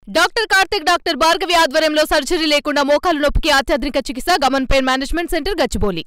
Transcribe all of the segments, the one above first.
doctor Karthik doctor Bhargavi ఆధ్వర్యంలో surgery లేకుండా మోకాలు నొప్పికి అత్యాధునిక చికిత్స Gaman pain management centre Gachibowli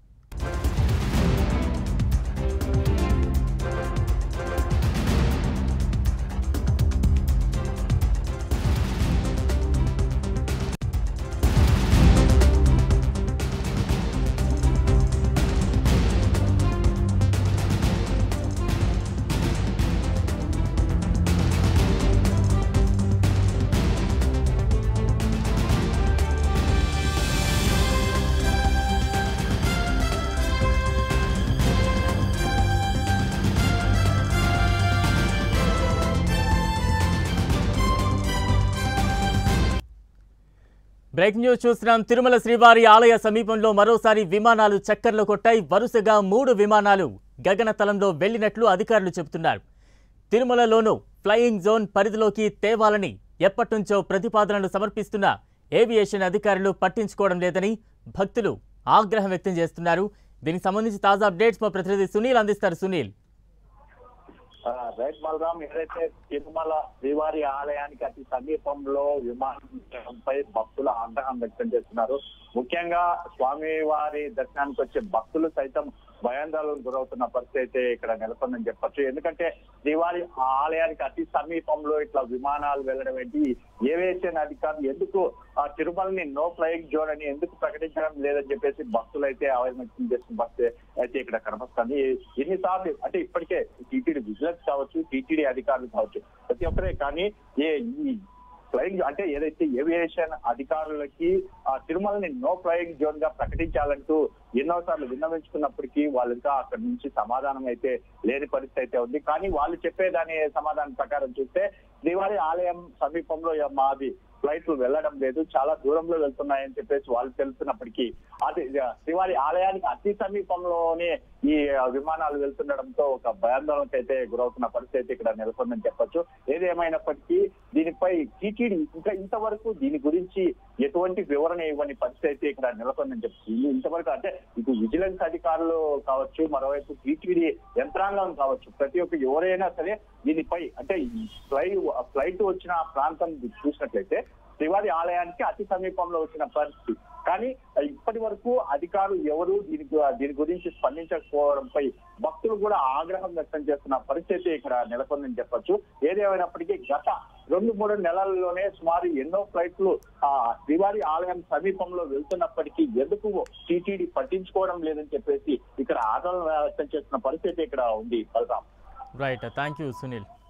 break news చూస్తున్నాం తిరుమల శ్రీవారి ఆలయ సమీపంలో మరోసారి విమానాలు చక్కర్లు కొట్టాయి వరుసగా మూడు విమానాలు గగనతలంలో వెళ్లినట్లు అధికారులు చెబుతున్నారు తిరుమలలోనూ ఫ్లయింగ్ జోన్ పరిధిలోకి తేవాలని ఎప్పటినుంచో ప్రతిపాదనలు సమర్పిస్తున్న ఏవియేషన్ అధికారులు పట్టించుకోవడం లేదని భక్తులు ఆగ్రహం వ్యక్తం చేస్తున్నారు దీనికి సంబంధించి తాజా అప్డేట్స్ మా ప్రతినిధి సునీల్ అందిస్తారు సునీల్ ఆ, రైట్ బలరాం ఏదైతే తిరుమల శ్రీవారి ఆలయానికి అతి సమీపంలో విమానంపై భక్తులు ఆగ్రహం వ్యక్తం చేస్తున్నారు ముఖ్యంగా స్వామి వారి దర్శనానికి వచ్చే భక్తులు సైతం భయాందోళనకు గురవుతున్న పరిస్థితి అయితే ఇక్కడ నెలకొందని చెప్పొచ్చు ఎందుకంటే శ్రీవారి ఆలయానికి అతి సమీపంలో ఇట్లా విమానాలు వెళ్ళడం ఏంటి ఏవియేషన్ అధికారులు ఎందుకు ఆ తిరుమలని నో ఫ్లయింగ్ జోన్ అని ఎందుకు ప్రకటించడం లేదని చెప్పేసి భక్తులు అయితే ఆవేదన వ్యక్తం చేస్తున్న పరిస్థితి అయితే ఇక్కడ కనపడుతుంది ఎన్నిసార్లు అంటే ఇప్పటికే టీటీడీ విజిలెన్స్ కావచ్చు టీటీడీ అధికారులు కావచ్చు ప్రతి ఒక్కరే కానీ ఏ ఈ ఫ్లయింగ్ అంటే ఏదైతే ఏవియేషన్ అధికారులకి ఆ తిరుమలని నో ఫ్లయింగ్ జోన్ గా ప్రకటించాలంటూ ఎన్నోసార్లు విన్నవించుకున్నప్పటికీ వాళ్ళు ఇంకా అక్కడి నుంచి సమాధానం అయితే లేని పరిస్థితి అయితే ఉంది కానీ వాళ్ళు చెప్పేదాని సమాధానం ప్రకారం చూస్తే శ్రీవారి ఆలయం సమీపంలో మాది ఫ్లైట్లు వెళ్ళడం లేదు చాలా దూరంలో వెళ్తున్నాయని చెప్పేసి వాళ్ళు తెలుస్తున్నప్పటికీ అది శ్రీవారి ఆలయానికి అతి సమీపంలోనే ఈ విమానాలు వెళ్తుండడంతో ఒక భయాందోళనకు అయితే గురవుతున్న పరిస్థితి అయితే ఇక్కడ నెలకొందని చెప్పొచ్చు ఏది ఏమైనప్పటికీ దీనిపై టీటీడీ ఇంకా ఇంతవరకు దీని గురించి ఎటువంటి వివరణ ఇవ్వని పరిస్థితి అయితే ఇక్కడ నెలకొందని చెప్పచ్చు ఇంతవరకు అంటే ఇటు విజిలెన్స్ అధికారులు కావచ్చు మరోవైపు టీటీడీ యంత్రాంగం కావచ్చు ప్రతి ఒక్క ఎవరైనా సరే దీనిపై అంటే ఈ ఫ్లై ఫ్లైట్ వచ్చిన ప్రాంతం చూసినట్లయితే శ్రీవారి ఆలయానికి అతి సమీపంలో వచ్చిన పరిస్థితి కానీ ఇప్పటి వరకు అధికారులు ఎవరు దీని గు- దీని గురించి స్పందించకపోవడంపై భక్తులు కూడా ఆగ్రహం వ్యక్తం చేస్తున్న పరిస్థితి ఇక్కడ నెలకొందని చెప్పొచ్చు ఏదేమైనప్పటికీ గత రెండు మూడు నెలల్లోనే సుమారు ఎన్నో ఫ్లైట్లు ఆ శ్రీవారి ఆలయం సమీపంలో వెళ్తున్నప్పటికీ ఎందుకు టీటీడీ పట్టించుకోవడం లేదని చెప్పేసి ఇక్కడ ఆందోళన వ్యక్తం చేస్తున్న పరిస్థితి ఇక్కడ ఉంది Balaram right thank you Sunil